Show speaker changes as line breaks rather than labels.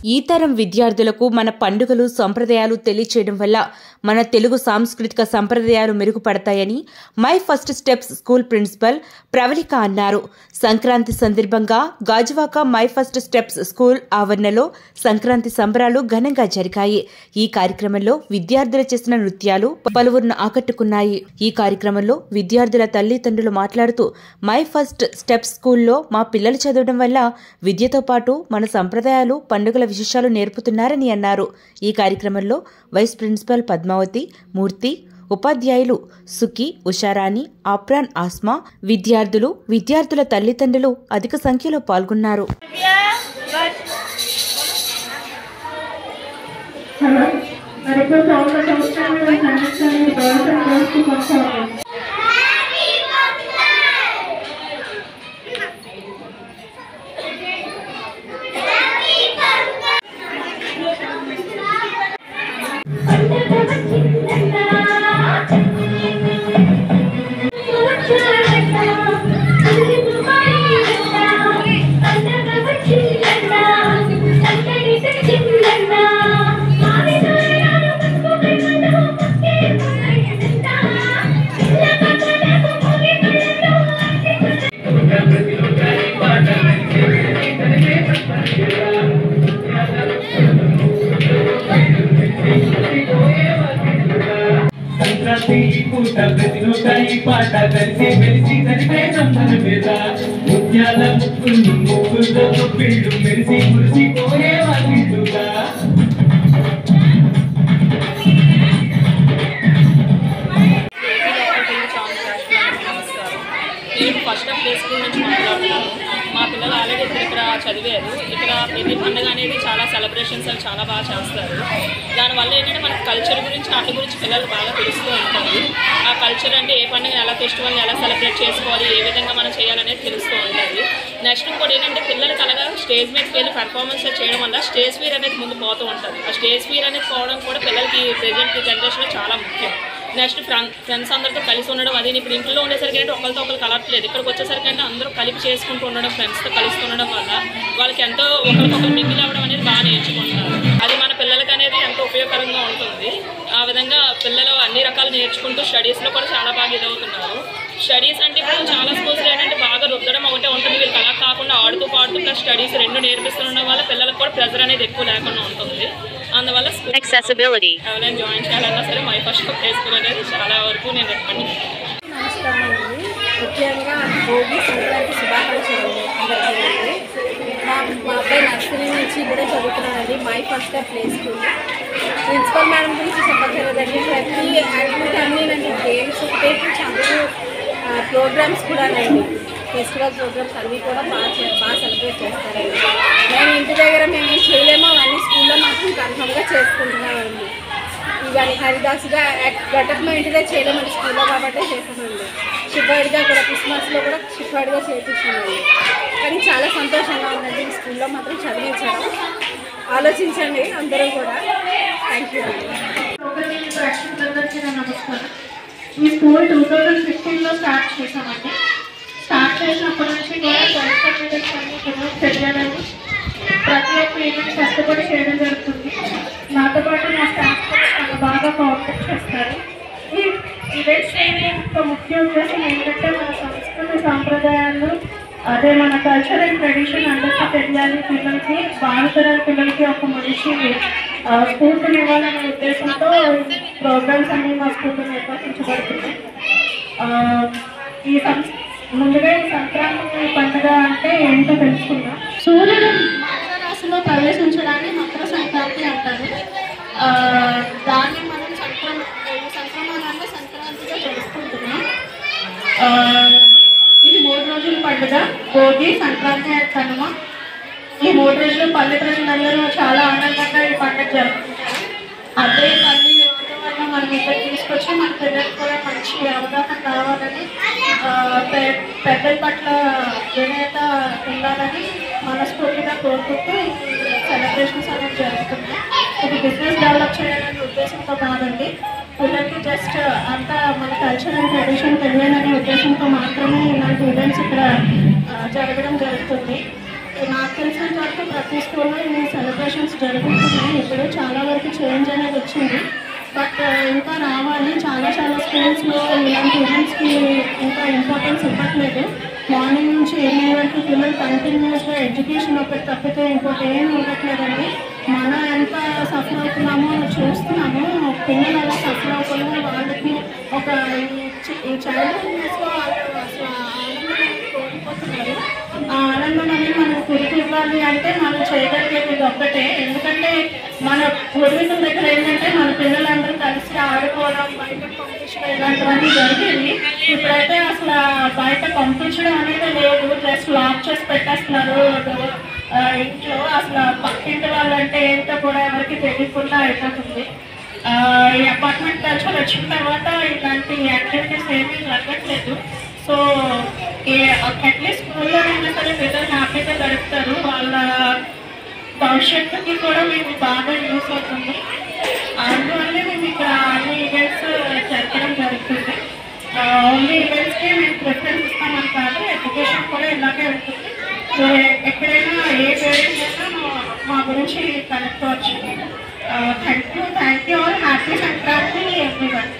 ఈ తరం విద్యార్థులకు మన పండుగలు సంప్రదాయాలు తెలియచేయడం వల్ల మన తెలుగు సాంస్కృతిక సంప్రదాయాలు మెరుగుపడతాయని my first steps school principal Pravalika అన్నారు సంక్రాంతి సందర్భంగా Gajuwaka my first steps school ఆవరణలో సంక్రాంతి సంబరాలు ఘనంగా జరిగాయి ఈ కార్యక్రమంలో విద్యార్థులు చేసిన నృత్యాలు పలువురును ఆకట్టుకున్నాయి ఈ కార్యక్రమంలో విద్యార్థుల తల్లిదండ్రులు మాట్లాడుతూ మై ఫస్ట్ స్టెప్స్ స్కూల్లో మా పిల్లలు చదవడం వల్ల విద్యతో పాటు మన సంప్రదాయాలు పండుగల విశేషాలు నేర్పుతున్నారని అన్నారు ఈ కార్యక్రమంలో వైస్ ప్రిన్సిపల్ పద్మావతి మూర్తి ఉపాధ్యాయులు సుఖి ఉషారాణి ఆప్రాన్ ఆస్మా విద్యార్థులు విద్యార్థుల తల్లిదండ్రులు అధిక సంఖ్యలో పాల్గొన్నారు
హలో మరిప్పుడు సౌండ్ సంవత్సరాలు సంవత్సరాలు వ్యవసాయం చేస్తూ కొనసాగుతుంది
సంక్రాంతి పూట ప్రతిరోజు ఈ పాట కలిసి మెలిసి కలిపే నమ్మల మీద ముత్యాల ముక్కులు ముక్కులతో ముప్పిళ్ళు మెరిసి మురిసిపోయే వాళ్ళిండుగా
నేను ఫస్ట్ ఆఫ్ డే స్కూల్ నుంచి మాట్లాడుతున్నాను మా పిల్లలు ఆల్రెడీ ఇద్దరు ఇక్కడ చదివారు ఇక్కడ ప్రతి పండుగ అనేది చాలా సెలబ్రేషన్స్ అవి చాలా బాగా చేస్తారు దానివల్ల ఏంటంటే మనకి కల్చర్ గురించి వాటి గురించి పిల్లలు బాగా తెలుస్తూ ఉంటుంది ఆ కల్చర్ అంటే ఏ పండుగ ఎలా ఫెస్టివల్ని ఎలా సెలబ్రేట్ చేసుకోవాలి ఏ విధంగా మనం చేయాలనేది తెలుస్తూ ఉంటుంది నెక్స్ట్ ఇంకోటి ఏంటంటే పిల్లలకి అలాగా స్టేజ్ మీదకి వెళ్ళి పర్ఫార్మెన్స్ చేయడం వల్ల స్టేజ్ ఫీర్ అనేది ముందు పోతూ ఉంటుంది ఆ స్టేజ్ ఫీర్ అనేది పోవడం కూడా పిల్లలకి ప్రజెంట్ జనరేషన్లో చాలా ముఖ్యం నెక్స్ట్ ఫ్రెండ్ ఫ్రెండ్స్ అందరితో కలిసి ఉండడం అది ఇప్పుడు ఇంట్లో ఉండేసరికి అంటే ఒకరితో ఒకరు కలవట్లేదు ఇక్కడికి వచ్చేసరికి అంటే అందరూ కలిపి చేసుకుంటూ ఉండడం ఫ్రెండ్స్తో కలిసి ఉండడం వల్ల వాళ్ళకి ఎంతో ఒకరికొకరు మింగిల్ అవ్వడం అనేది బాగా నేర్చుకుంటున్నారు అది మన పిల్లలకి అనేది ఎంతో ఉపయోగకరంగా ఉంటుంది ఆ విధంగా పిల్లలు అన్ని రకాలు నేర్చుకుంటూ స్టడీస్లో కూడా చాలా బాగా ఇదవుతున్నారు స్టడీస్ అంటే ఇప్పుడు చాలా స్కూల్స్లో ఏంటంటే బాగా రుద్దడం ఒకటే ఉంటుంది వీళ్ళకి అలా కాకుండా ఆడుతూ పాడుతూ ప్లస్ స్టడీస్ రెండు నేర్పిస్తుండడం వల్ల పిల్లలకు కూడా ప్రెజర్ అనేది ఎక్కువ లేకుండా ఉంటుంది అందువల్ల స్కూల్
Accessibility.
ఎవరైనా జాయిన్ చేయాలన్నా సరే మై ఫస్ట్ ప్లే స్కూల్ అనేది చాలా వరకు నేను రికమెండ్
నమస్కారం అండి ముఖ్యంగా భోగి సంక్రాంతి శుభాకాంక్షలు అందరికీ మా మా అబ్బాయి నర్సరీ నుంచి ఇప్పుడే చదువుతున్నానండి my first play school principal madam గురించి చెప్పగలదండి ప్రతి యాక్టివిటీ అన్నీ నండి గేమ్స్ ఒకటే చదువు ప్రోగ్రామ్స్ కూడా నండి ఫెస్టివల్ ప్రోగ్రామ్స్ అన్నీ కూడా బాగా చే- బాగా సెలబ్రేట్ చేస్తారండి మేము ఇంటి దగ్గర మేము ఏం చేయలేమో అవన్నీ స్కూల్లో మాత్రం కన్ఫర్మ్గా చేసుకుంటున్నామండి ఇవన్నీ హరిదాసుగా గటప్ మా ఇంటి దగ్గర చేయలేమండి స్కూల్లో కాబట్టి చేసామండి షిఫ్వర్డ్గా కూడా క్రిస్మస్లో కూడా షిఫ్వర్డ్గా చేయించామండి కానీ చాలా సంతోషంగా ఉందండి ఈ స్కూల్లో మాత్రం చదివించడం ఆలోచించండి అందరూ కూడా థ్యాంక్ యూ అండి
ఒకటి ప్రేక్షకులందరికీ నా నమస్కారం ఈ స్కూల్ టూ థౌజండ్ ఫిఫ్టీన్లో స్టార్ట్ చేసామండి స్టార్ట్ చేసినప్పటి నుంచి కూడా ట్వంటీ మీటింగ్స్ అన్ని కూడా తెలియాలని ప్రతి ఒక్క ఈవెంట్ కష్టపడి చేయడం జరుగుతుంది నాతో పాటు మా స్టాఫ్ కూడా చాలా బాగా కోఆపరేట్ చేస్తారు ఈ ఈవెంట్స్ యొక్క ముఖ్య ఉద్దేశం ఏంటంటే మన సంస్కృతి సాంప్రదాయాలు అదే మన కల్చర్ అండ్ ట్రెడిషన్ అందరికీ తెలియాలి పిల్లలకి భారతరాల పిల్లలకి ఒక మంచి ఆ, స్ఫూర్తినివ్వాలనే ఉద్దేశంతో ప్రోగ్రామ్స్ అన్ని మా స్కూల్లో నిర్వహించబడుతున్నాయి ఆ, ఈ సం- ముందుగా ఈ సంక్రాంతి పండుగ అంటే ఏంటో తెలుసుకుందాం సూర్యుడు మకర రాశిలో ప్రవేశించడాన్ని మకర సంక్రాంతి అంటారు ఆ, దాన్ని మనం సంక్రాంతి ఈ సంక్రమణాన్ని సంక్రాంతిగా జరుపుకుంటున్నాం ఆ, ఇది మూడు రోజుల పండుగ భోగి సంక్రాంతి అండ్ కనుమ ఈ మూడు రోజులు పల్లె ప్రజలందరూ చాలా ఆనందంగా ఈ పండుగ జరుపుకుంటారు అదే పల్లి యువత వల్ల మనం ఇక్కడ తీసుకొచ్చి మన పిల్లలకు కూడా మంచి అవగాహన కావాలని ఆ, పె- పెద్దల పట్ల వినయత ఉండాలని మనస్ఫూర్తిగా కోరుకుంటూ సెలబ్రేషన్స్ అనేవి జరుగుతున్నాయి ఇది బిజినెస్ డెవలప్ చేయాలనే ఉద్దేశంతో కాదండి పిల్లలకి జస్ట్ అంతా మన కల్చర్ అండ్ ట్రెడిషన్ తెలియాలనే ఉద్దేశంతో మాత్రమే ఇలాంటి ఈవెంట్స్ ఇక్కడ ఆ, జరగడం జరుగుతుంది నాకు తెలిసినంత వరకు ప్రతి స్కూల్లో ఈ సెలబ్రేషన్స్ జరుగుతున్నాయి ఇప్పుడు చాలా వరకు చేంజ్ అనేది వచ్చింది బట్ ఇంకా రావాలి చాలా చాలా స్కూల్స్లో ఇలాంటి ఈవెంట్స్కి ఇంకా ఇంపార్టెన్స్ ఇవ్వట్లేదు మార్నింగ్ నుంచి ఈవినింగ్ వరకు పిల్లలు కంటిన్యూస్గా ఎడ్యుకేషన్ ఒకటి తప్పితే ఇంకోటి ఏం ఉండట్లేదండి మనం ఎంత సఫర్ అవుతున్నామో చూస్తున్నాము పిల్లలు అలా సఫర్ అవ్వకుండా వాళ్ళకి ఒక ఈ చైల్డ్హుడ్నెస్లో వాళ్ళు అసలు ఆ ఆనందం అనేది కోల్పోతున్నారు ఆ ఆనందం అనేది మనం తిరిగి ఇవ్వాలి అంటే మనం చేయగలిగేది ఇది ఒక్కటే ఎందుకంటే మన పూర్వీకుల దగ్గర ఏంటంటే మన పిల్లలందరూ కలిసి ఆడుకోవడం బయట పంపించడం ఇలాంటివన్నీ జరిగేవి ఇప్పుడైతే అసలు బయట పంపించడం అనేది లేదు జస్ట్ లాక్ చేసి పెట్టేస్తున్నారు డోర్ ఆ, ఇంట్లో అసలు పక్కింటి వాళ్ళంటే ఏంటో కూడా ఎవరికి తెలియకుండా అయిపోతుంది ఆ, ఈ అపార్ట్మెంట్ కల్చర్ వచ్చిన తర్వాత ఇలాంటి యాక్టివిటీస్ ఏమీ జరగట్లేదు సో అట్లీస్ట్ స్కూల్లో అయినా సరే పిల్లలు హ్యాపీగా గడుపుతారు వాళ్ళ భవిష్యత్తుకి కూడా మీకు బాగా యూస్ అవుతుంది అందువల్లే మేము ఇక్కడ అన్ని ఈవెంట్స్ జరపడం జరుగుతుంది ఓన్లీ ఈవెంట్స్కే మేము ప్రిఫరెన్స్ ఇస్తామని కాదు ఎడ్యుకేషన్ కూడా ఇలాగే ఉంటుంది సో ఎక్కడైనా ఏ పేరెంట్స్ అయినా మా- మా గురించి కనుక్కోవచ్చు thank you thank you all happy Sankranti everyone